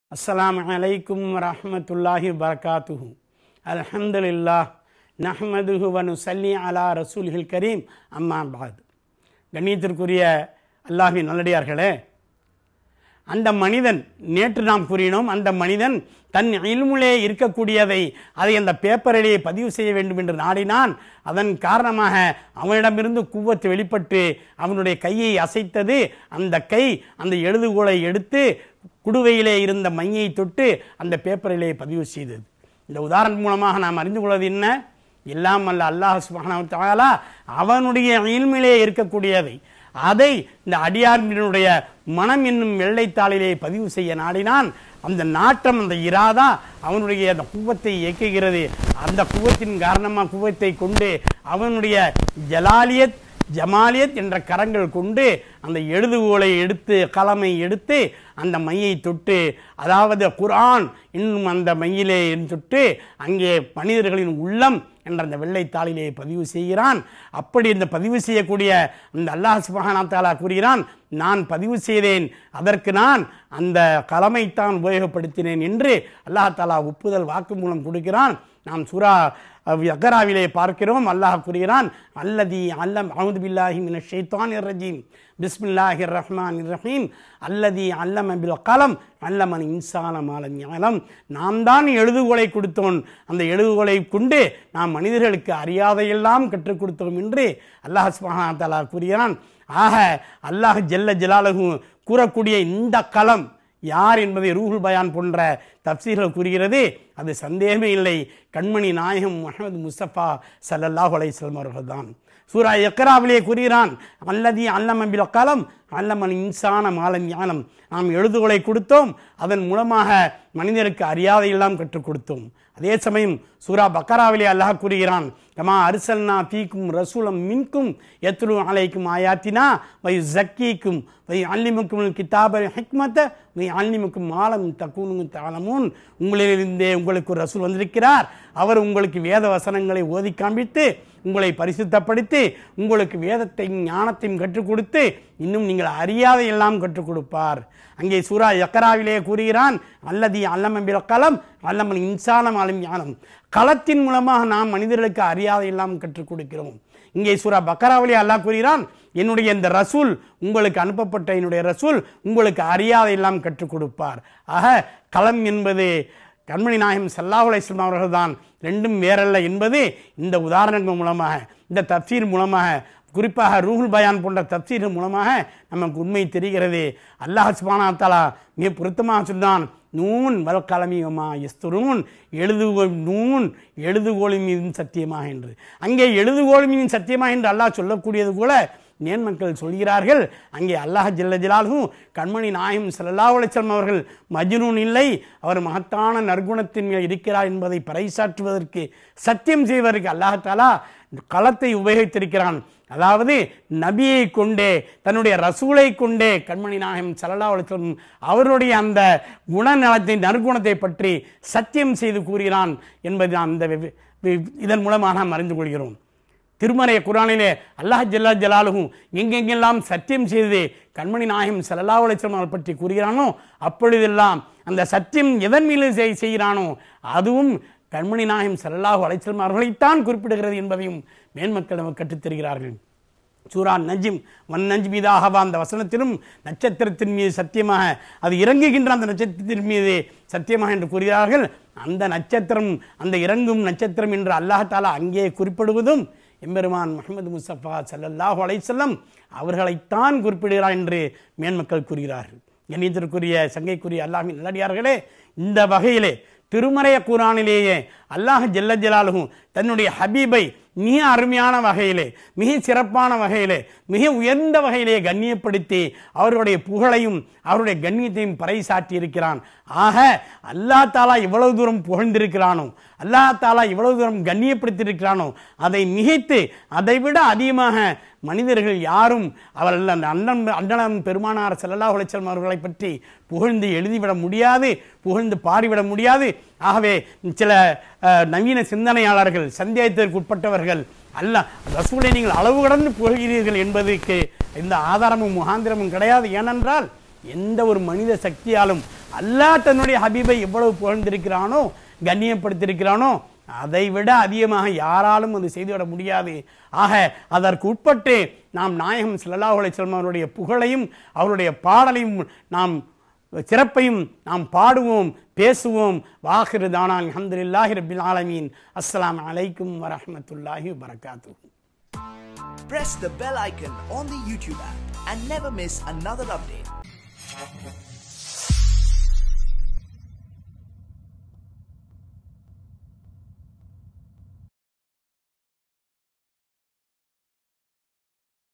அஸ்ஸலாமு அலைக்கும் வரஹ்மத்துல்லாஹி வரகாத்துஹு அல்ஹம்துலில்லாஹ் நஹ்மதுஹு வ நுஸல்லி அலா ரசூலில் கரீம் அம்மா பாத் கண்ணியத்திற்குரிய அல்லாஹின் நல்லடியார்களே அந்த மனிதன் நேற்று நாம் கூறினோம் அந்த மனிதன் தன் இல்முலே இருக்கக்கூடியதை அதை அந்த பேப்பரிலே பதிவு செய்ய வேண்டும் என்று நாடினான் அதன் காரணமாக அவனிடமிருந்து குவத்து வெளிப்பட்டு அவனுடைய கையை அசைத்தது அந்த கை அந்த எழுதுகோலை எடுத்து குடுவையிலே இருந்த மையை தொட்டு அந்த பேப்பரிலே பதிவு செய்தது இந்த உதாரணம் மூலமாக நாம் அறிந்து கொள்வது என்ன எல்லாம் அல்ல அல்லாஹ் சுப்ஹானஹு வ தஆலா அவனுடைய இல்மிலே இருக்கக்கூடியதை அதை இந்த அடியார்களினுடைய மனம் என்னும் வெள்ளைத்தாளிலே பதிவு செய்ய நாடினான் அந்த நாட்டம் அந்த இராதா அவனுடைய அந்த குவத்தை இயக்குகிறது அந்த குவத்தின் காரணமாக குவத்தை கொண்டு அவனுடைய ஜலாலியத் ஜமாலியத் என்ற கரங்கள் கொண்டு அந்த எழுதுகோலை எடுத்து கலமை எடுத்து அந்த மையை தொட்டு அதாவது குர்ஆன் இன்னும் அந்த மையிலே தொட்டு அங்கே மனிதர்களின் உள்ளம் என்ற அந்த வெள்ளைத்தாளிலே பதிவு செய்கிறான் அப்படி இந்த பதிவு செய்யக்கூடிய அந்த அல்லாஹ் சுபஹானா தாலா கூறுகிறான் நான் பதிவு செய்தேன் அதற்கு நான் அந்த கலமைத்தான் உபயோகப்படுத்தினேன் என்று அல்லாஹ் தாலா ஒப்புதல் வாக்கு மூலம் கொடுக்கிறான் நாம் சூரா அக்கராவிலே பார்க்கிறோம் அல்லாஹ் கூறுகிறான் அல்லதி அல்லம் அவுது பில்லாஹி மின ஷைத்தான் ரஜீம் பிஸ்மில்லாஹி ரஹ்மான் ரஹீம் அல்லதி அல்லம பில் கலம் அல்லமன் இன்சான மாலம் ஞானம் நாம் தான் எழுதுகோலை கொடுத்தோம் அந்த எழுதுகோலை கொண்டு நாம் மனிதர்களுக்கு அறியாதையெல்லாம் கற்றுக் கொடுத்தோம் என்று அல்லாஹ் சுபஹான தஆலா கூறுகிறான் ஆக அல்லாஹ் ஜெல்ல ஜலாலகு கூறக்கூடிய இந்த களம் யார் என்பதை ரூஹுல் பயான் போன்ற தப்சீர்கள் கூறுகிறது அது சந்தேகமே இல்லை கண்மணி நாயகம் முகமது முஸ்தபா சல்லல்லாஹு அலைஹிஸ்ஸலாம் அவர்கள் தான் சூரா எக்கராவிலே கூறுகிறான் அல்லதி அல்லமபில் களம் அல்லமன் இன்சான மாலம் ஞானம் நாம் எழுதுகோலை கொடுத்தோம் அதன் மூலமாக மனிதருக்கு அறியாதையெல்லாம் கற்றுக் கொடுத்தோம் அதே சமயம் சூரா பக்கராவிலே அல்லாஹ் கூறுகிறான் கமா அரிசல்னா பீக்கும் ரசூலம் மின்கும் எத்ரு அலைக்கும் ஆயாத்தினா வை ஜக்கீக்கும் வை அல்லிமுக்கும் கிதாப ஹிக்மத்தை வை அல்லிமுக்கும் மாலம் தக்கூனுங்க தாளமுன் உங்களிலிருந்தே உங்களுக்கு ஒரு ரசூல் வந்திருக்கிறார் அவர் உங்களுக்கு வேத வசனங்களை ஓதி காண்பித்து உங்களை பரிசுத்தப்படுத்தி உங்களுக்கு வேதத்தை ஞானத்தையும் கற்றுக் கொடுத்து இன்னும் நீங்கள் அறியாத எல்லாம் கற்றுக் கொடுப்பார் அங்கே சூரா யக்கராவிலே கூறுகிறான் அல்லதி அல்லமபில் களம் அல்லமன் இன்சானம் ஆளும் ஞானம் களத்தின் மூலமாக நாம் மனிதர்களுக்கு அறியாத எல்லாம் கற்றுக் கொடுக்கிறோம் இங்கே சூரா பக்கராவிலே அல்லாஹ் கூறுகிறான் என்னுடைய இந்த ரசூல் உங்களுக்கு அனுப்பப்பட்ட என்னுடைய ரசூல் உங்களுக்கு அறியாத எல்லாம் கற்றுக் கொடுப்பார் ஆக களம் என்பது கண்மணி நாயகம் சல்லாஹ் அலைஸ்லாம் அவர்கள் தான் ரெண்டும் வேறல்ல என்பது இந்த உதாரணங்கள் மூலமாக இந்த தப்சீர் மூலமாக குறிப்பாக ரூஹுல் பயான் போன்ற தப்சீர்கள் மூலமாக நமக்கு உண்மை தெரிகிறது அல்லாஹ் சுபானா தாலா மிக பொருத்தமாக சொன்னான் நூன் வல் கலமியமா எஸ்துரூன் எழுதுகோள் நூன் எழுதுகோள் மீதும் சத்தியமாக என்று அங்கே எழுதுகோள் மீதும் சத்தியமாக என்று அல்லாஹ் சொல்லக்கூடியது கூட நேன் மக்கள் சொல்கிறார்கள் அங்கே அல்லாஹ் ஜல்ல ஜலாலும் கண்மணி நாயம் சல்லா அலிஸ்லாம் அவர்கள் மஜ்னூன் இல்லை அவர் மகத்தான நற்குணத்தின் மேல் இருக்கிறார் என்பதை பறைசாற்றுவதற்கு சத்தியம் செய்வதற்கு அல்லாஹாலா களத்தை உபயோகித்திருக்கிறான் அதாவது நபியை கொண்டே தன்னுடைய ரசூலை கொண்டே கண்மணி நாயகம் சல்லா அலிஸ்லம் அவருடைய அந்த குணநலத்தை நற்குணத்தை பற்றி சத்தியம் செய்து கூறுகிறான் என்பது அந்த இதன் மூலமாக நாம் அறிந்து கொள்கிறோம் திருமறைய குரானிலே அல்லாஹ் ஜல்லா ஜலாலுகும் எங்கெங்கெல்லாம் சத்தியம் செய்து கண்மணி நாயகம் சல்லா அலிஸ்லாம் அவர்கள் பற்றி கூறுகிறானோ அப்பொழுதெல்லாம் அந்த சத்தியம் எதன் மீது செய்கிறானோ அதுவும் கண்மணி நாயகம் சல்லாஹூ அலைச்சலம் அவர்களைத்தான் குறிப்பிடுகிறது என்பதையும் மேன்மக்கள் நமக்கு கற்றுத்தருகிறார்கள் சூரா நஜிம் வன் நஜ்மீதாகவா அந்த வசனத்திலும் நட்சத்திரத்தின் மீது சத்தியமாக அது இறங்குகின்ற அந்த நட்சத்திரத்தின் மீது சத்தியமாக என்று கூறுகிறார்கள் அந்த நட்சத்திரம் அந்த இறங்கும் நட்சத்திரம் என்று அல்லாஹாலா அங்கே குறிப்பிடுவதும் எம்பெருமான் முகமது முஸ்தபா சல்லல்லாஹு அலைசல்லம் அவர்களைத்தான் குறிப்பிடுகிறார் என்று மேன்மக்கள் கூறுகிறார்கள் கணிதத்திற்குரிய சங்கைக்குரிய அல்லாஹின் நல்லடியார்களே இந்த வகையிலே திருமறைய குரானிலேயே அல்லாஹ் ஜல்ல ஜலாலுகும் தன்னுடைய ஹபீபை மிக அருமையான வகையிலே மிக சிறப்பான வகையிலே மிக உயர்ந்த வகையிலே கண்ணியப்படுத்தி அவருடைய புகழையும் அவருடைய கண்ணியத்தையும் பறைசாட்டி இருக்கிறான் ஆக அல்லா தாலா இவ்வளவு தூரம் புகழ்ந்திருக்கிறானோ அல்லா தாலா இவ்வளவு தூரம் கண்ணியப்படுத்தியிருக்கிறானோ அதை மிகைத்து அதை விட அதிகமாக மனிதர்கள் யாரும் அவர்கள் அந்த அண்ணன் அண்ணன் பெருமானார் செல்லல்லா உளைச்சல் அவர்களை பற்றி புகழ்ந்து எழுதிவிட முடியாது புகழ்ந்து பாடிவிட முடியாது ஆகவே சில நவீன சிந்தனையாளர்கள் சந்தேகத்திற்கு உட்பட்டவர்கள் அல்ல ரசூலை நீங்கள் அளவு கடந்து புகழ்கிறீர்கள் என்பதற்கு எந்த ஆதாரமும் முகாந்திரமும் கிடையாது ஏனென்றால் எந்த ஒரு மனித சக்தியாலும் அல்லாஹ் தன்னுடைய ஹபீபை எவ்வளவு புகழ்ந்திருக்கிறானோ கண்ணியப்படுத்தியிருக்கிறானோ அதை விட அதிகமாக யாராலும் அது செய்துவிட முடியாது ஆக அதற்கு உட்பட்டு நாம் நாயகம் ஸல்லல்லாஹு அலைஹி வஸல்லம் அவருடைய புகழையும் அவருடைய பாடலையும் நாம் சிறப்பையும் நாம் பாடுவோம் பேசுவோம் வாஹிரு தானான் அல்ஹம்துலில்லாஹி ரப்பில் ஆலமீன் அஸ்ஸலாமு அலைக்கும் வரஹ்மத்துல்லாஹி வபரகாத்துஹு Press the bell icon on the YouTube app and never miss another update.